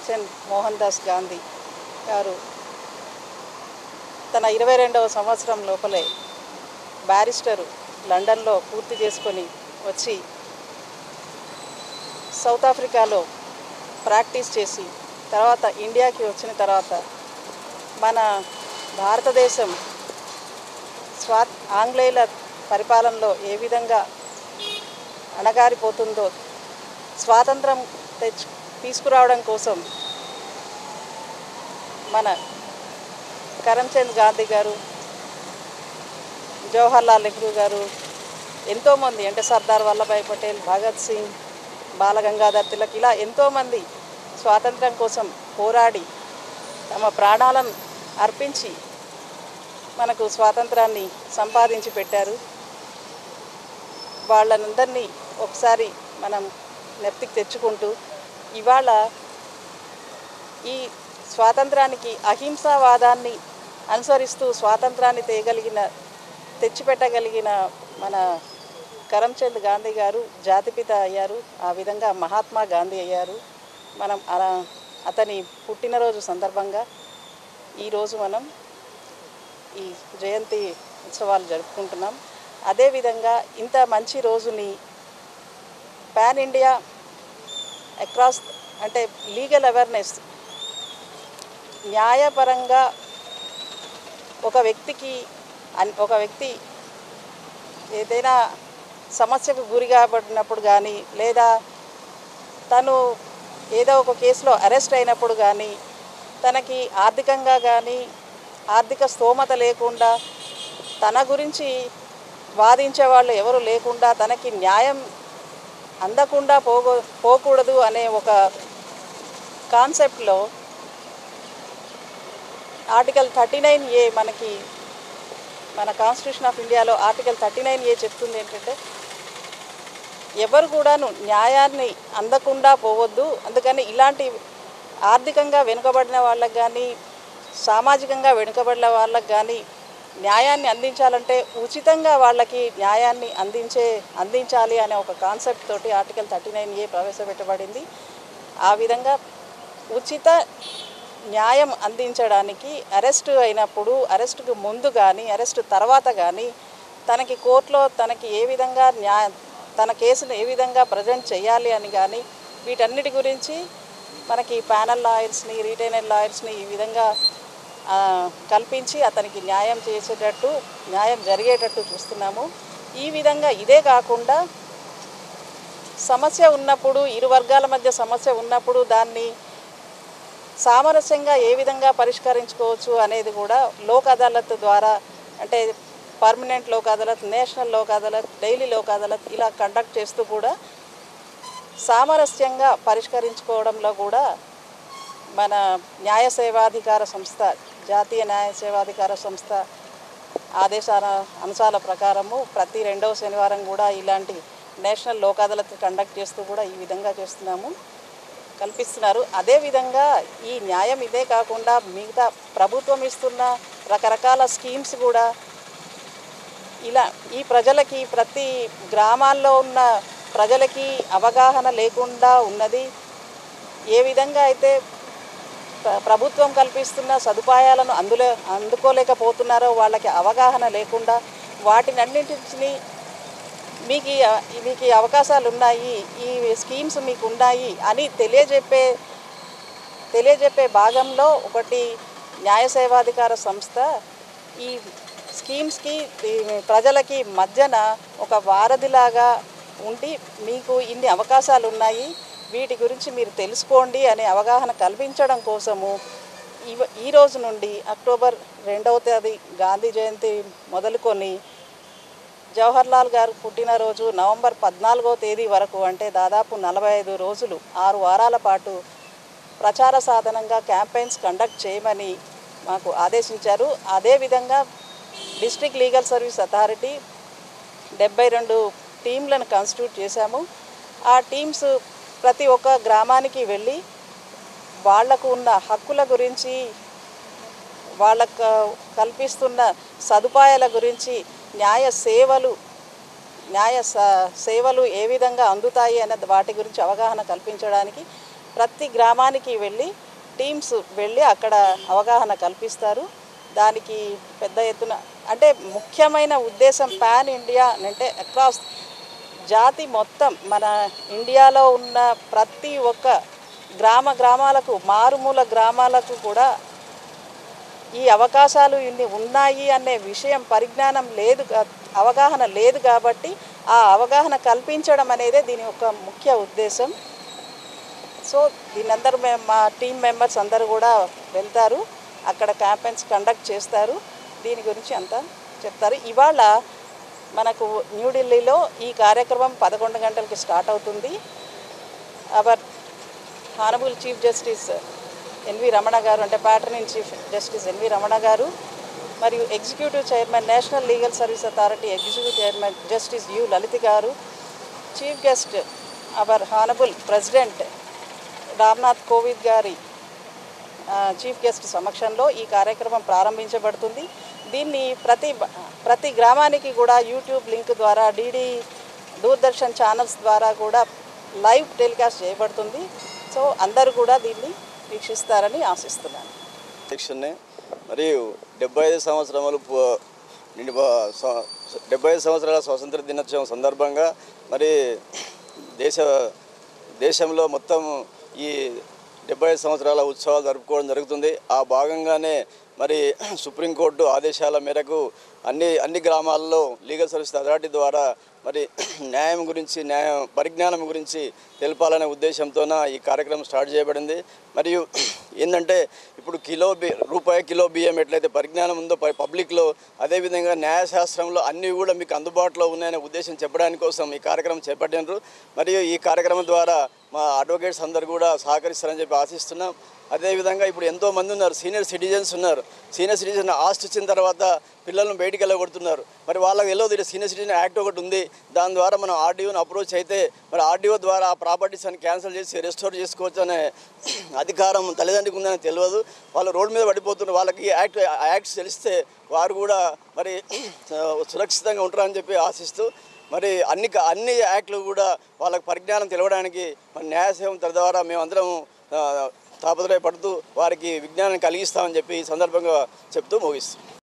కరమ్చంద్ మోహన్ దాస్ గాంధీ గారు తన ఇరవై రెండవ సంవత్సరం లోపలే బ్యారిస్టరు లండన్లో పూర్తి చేసుకొని వచ్చి సౌత్ ఆఫ్రికాలో ప్రాక్టీస్ చేసి తర్వాత ఇండియాకి వచ్చిన తర్వాత మన భారతదేశం స్వా ఆంగ్లేయుల పరిపాలనలో ఏ విధంగా అణగారిపోతుందో స్వాతంత్రం తెచ్చు తీసుకురావడం కోసం మన కరమ్చంద్ గాంధీ గారు జవహర్లాల్ నెహ్రూ గారు ఎంతోమంది అంటే సర్దార్ వల్లభాయ్ పటేల్ భగత్ సింగ్ బాలగంగాధర్ తిలక్ ఇలా ఎంతోమంది స్వాతంత్రం కోసం పోరాడి తమ ప్రాణాలను అర్పించి మనకు స్వాతంత్రాన్ని సంపాదించి పెట్టారు వాళ్ళనందరినీ ఒకసారి మనం నెప్తికి తెచ్చుకుంటూ ఇవాళ ఈ స్వాతంత్రానికి అహింసావాదాన్ని అనుసరిస్తూ స్వాతంత్రాన్ని తేయగలిగిన తెచ్చిపెట్టగలిగిన మన కరమ్చంద్ గాంధీ గారు జాతిపిత అయ్యారు ఆ విధంగా మహాత్మా గాంధీ అయ్యారు మనం అలా అతని పుట్టినరోజు సందర్భంగా ఈరోజు మనం ఈ జయంతి ఉత్సవాలు జరుపుకుంటున్నాం అదేవిధంగా ఇంత మంచి రోజుని పాన్ ఇండియా అక్రాస్ అంటే లీగల్ అవేర్నెస్ న్యాయపరంగా ఒక వ్యక్తికి అన్- ఒక వ్యక్తి ఏదైనా సమస్యకు గురి కాబడినప్పుడు కానీ లేదా తను ఏదో ఒక కేసులో అరెస్ట్ అయినప్పుడు కానీ తనకి ఆర్థికంగా కానీ ఆర్థిక స్తోమత లేకుండా తన గురించి వాదించే వాళ్ళు ఎవరు లేకుండా తనకి న్యాయం అందకుండా పోగో పోకూడదు అనే ఒక కాన్సెప్ట్లో ఆర్టికల్ థర్టీ నైన్ ఏ మనకి మన కాన్స్టిట్యూషన్ ఆఫ్ ఇండియాలో ఆర్టికల్ థర్టీ నైన్ ఏ చెప్తుంది ఏంటంటే ఎవరు కూడాను న్యాయాన్ని అందకుండా పోవద్దు అందుకని ఇలాంటి ఆర్థికంగా వెనుకబడిన వాళ్ళకి కానీ సామాజికంగా వెనుకబడిన వాళ్ళకి కానీ న్యాయాన్ని అందించాలంటే ఉచితంగా వాళ్ళకి న్యాయాన్ని అందించే అందించాలి అనే ఒక కాన్సెప్ట్ తోటి ఆర్టికల్ థర్టీ నైన్ ఏ ప్రవేశపెట్టబడింది ఆ విధంగా ఉచిత న్యాయం అందించడానికి అరెస్ట్ అయినప్పుడు అరెస్టుకు ముందు కానీ అరెస్ట్ తర్వాత కానీ తనకి కోర్టులో తనకి ఏ విధంగా న్యాయ తన కేసును ఏ విధంగా ప్రజెంట్ చేయాలి అని కానీ వీటన్నిటి గురించి మనకి ప్యానల్ లాయర్స్ని రీటైనర్ లాయర్స్ని ఈ విధంగా ఆ, కల్పించి అతనికి న్యాయం చేసేటట్టు న్యాయం జరిగేటట్టు చూస్తున్నాము ఈ విధంగా ఇదే కాకుండా సమస్య ఉన్నప్పుడు ఇరు వర్గాల మధ్య సమస్య ఉన్నప్పుడు దాన్ని సామరస్యంగా ఏ విధంగా పరిష్కరించుకోవచ్చు అనేది కూడా లోక్ అదాలత్ ద్వారా అంటే permanent Lok Adalat national Lok Adalat daily Lok Adalat ఇలా కండక్ట్ చేస్తూ కూడా సామరస్యంగా పరిష్కరించుకోవడంలో కూడా మన న్యాయ సేవాధికార సంస్థ జాతీయ న్యాయ సేవాధికార సంస్థ ఆదేశాల అంశాల ప్రకారము ప్రతి రెండవ శనివారం కూడా ఇలాంటి నేషనల్ లోక్ అదాలత్ కండక్ట్ చేస్తూ కూడా ఈ విధంగా చేస్తున్నాము కల్పిస్తున్నారు అదేవిధంగా ఈ న్యాయం ఇదే కాకుండా మిగతా ప్రభుత్వం ఇస్తున్న రకరకాల స్కీమ్స్ కూడా ఇలా ఈ ప్రజలకి ప్రతి గ్రామాల్లో ఉన్న ప్రజలకి అవగాహన లేకుండా ఉన్నది ఏ విధంగా అయితే ప్ర- ప్రభుత్వం కల్పిస్తున్న సదుపాయాలను అందులో అందుకోలేకపోతున్నారో వాళ్ళకి అవగాహన లేకుండా వాటిని అన్నింటిని మీకు ఈ అ- మీకు ఈ అవకాశాలు ఉన్నాయి ఈ స్కీమ్స్ మీకు ఉన్నాయి అని తెలియజెప్పే తెలియజెప్పే భాగంలో ఒకటి న్యాయ సేవాధికార సంస్థ ఈ స్కీమ్స్కి ఈ ప్రజలకి మధ్యన ఒక వారధిలాగా ఉండి మీకు ఇన్ని అవకాశాలు ఉన్నాయి వీటి గురించి మీరు తెలుసుకోండి అనే అవగాహన కల్పించడం కోసము ఈ ఈ రోజు నుండి అక్టోబర్ రెండవ తేదీ గాంధీ జయంతి మొదలుకొని జవహర్లాల్ గారు పుట్టినరోజు నవంబర్ పద్నాలుగో తేదీ వరకు అంటే దాదాపు నలభై ఐదు రోజులు ఆరు వారాల పాటు ప్రచార సాధనంగా క్యాంపెయిన్స్ కండక్ట్ చేయమని మాకు ఆదేశించారు అదేవిధంగా డిస్ట్రిక్ట్ లీగల్ సర్వీస్ అథారిటీ డెబ్బై రెండు టీంలను కాన్స్టిట్యూట్ చేశాము ఆ టీమ్స్ ప్రతి ఒక్క గ్రామానికి వెళ్ళి వాళ్లకు ఉన్న హక్కుల గురించి వాళ్ళకు కల్పిస్తున్న సదుపాయాల గురించి న్యాయ సేవలు న్యాయ స- సేవలు ఏ విధంగా అందుతాయి అనే వాటి గురించి అవగాహన కల్పించడానికి ప్రతి గ్రామానికి వెళ్ళి టీమ్స్ వెళ్ళి అక్కడ అవగాహన కల్పిస్తారు దానికి పెద్ద ఎత్తున అంటే ముఖ్యమైన ఉద్దేశం పాన్ ఇండియా అంటే అక్రాస్ జాతి మొత్తం మన ఇండియాలో ఉన్న ప్రతి ఒక్క గ్రామ గ్రామాలకు మారుమూల గ్రామాలకు కూడా ఈ అవకాశాలు ఇన్ని ఉన్నాయి అనే విషయం పరిజ్ఞానం లేదు కా- అవగాహన లేదు కాబట్టి ఆ అవగాహన కల్పించడం అనేదే దీని యొక్క ముఖ్య ఉద్దేశం సో దీని అందరూ మేము మా టీం మెంబర్స్ అందరూ కూడా వెళ్తారు అక్కడ క్యాంపెయిన్స్ కండక్ట్ చేస్తారు దీని గురించి అంతా చెప్తారు ఇవాళ మనకు న్యూఢిల్లీలో ఈ కార్యక్రమం పదకొండు గంటలకి స్టార్ట్ అవుతుంది our honourable chief justice N V Ramana garu అంటే patron in chief justice N V Ramana garu మరియు executive chairman national legal service authority executive chairman justice U Lalit garu chief guest our honourable president Ramnath Kovind గారి ఆ, చీఫ్ గెస్ట్ సమక్షంలో ఈ కార్యక్రమం ప్రారంభించబడుతుంది దీన్ని ప్రతి బ- ప్రతి గ్రామానికి కూడా యూట్యూబ్ లింక్ ద్వారా డిడి దూరదర్శన్ ఛానల్స్ ద్వారా కూడా లైవ్ టెలికాస్ట్ చేయబడుతుంది సో అందరూ కూడా దీన్ని వీక్షిస్తారని ఆశిస్తున్నాను సెక్షన్ని మరియు డెబ్బై ఐదు సంవత్సరములు పు- నిండి డెబ్బై ఐదు సంవత్సరాల స్వాతంత్ర దినోత్సవం సందర్భంగా మరి దేశ దేశంలో మొత్తం ఈ డెబ్బై ఐదు సంవత్సరాల ఉత్సవాలు జరుపుకోవడం జరుగుతుంది ఆ భాగంగానే మరి సుప్రీంకోర్టు ఆదేశాల మేరకు అన్ని అన్ని గ్రామాల్లో లీగల్ సర్వీస్ అథారిటీ ద్వారా మరి న్యాయం గురించి న్యాయ పరిజ్ఞానం గురించి తెలపాలనే ఉద్దేశంతోన ఈ కార్యక్రమం స్టార్ట్ చేయబడింది మరియు ఏంటంటే ఇప్పుడు కిలో బి రూపాయి కిలో బియ్యం ఎట్లయితే పరిజ్ఞానం ఉందో ప- పబ్లిక్లో అదేవిధంగా న్యాయశాస్త్రంలో అన్నీ కూడా మీకు అందుబాటులో ఉన్నాయనే ఉద్దేశం చెప్పడానికి కోసం ఈ కార్యక్రమం చేపట్టినారు మరియు ఈ కార్యక్రమం ద్వారా మా అడ్వకేట్స్ అందరు కూడా సహకరిస్తారని చెప్పి ఆశిస్తున్నాం అదేవిధంగా ఇప్పుడు ఎంతో మంది ఉన్నారు సీనియర్ సిటిజన్స్ ఉన్నారు సీనియర్ సిటిజన్ ఆస్ట్ ఇచ్చిన తర్వాత పిల్లలను బయటికి వెళ్ళగొడుతున్నారు మరి వాళ్ళకి వెళ్ళదు ఇక్కడ సీనియర్ సిటిజన్ యాక్ట్ ఒకటి ఉంది దాని ద్వారా మనం ఆర్డీఓని అప్రోచ్ అయితే మరి ఆర్డీఓ ద్వారా ఆ ప్రాపర్టీస్ అని క్యాన్సిల్ చేసి రెస్టోర్ చేసుకోవచ్చు అనే అధికారం తల్లిదండ్రికి ఉందని తెలియదు వాళ్ళు రోడ్డు మీద పడిపోతున్నారు వాళ్ళకి ఈ యాక్ట్ ఆ యాక్ట్స్ తెలిస్తే వారు కూడా మరి సురక్షితంగా ఉంటారని చెప్పి ఆశిస్తూ మరి అన్ని అన్ని యాక్ట్లు కూడా వాళ్ళకి పరిజ్ఞానం తెలవడానికి మరి న్యాయసేవం ద్వారా మేమందరం ఆ, తాపత్రయపడుతూ వారికి విజ్ఞానం కలిగిస్తామని చెప్పి ఈ సందర్భంగా చెప్తూ ముగిస్తాం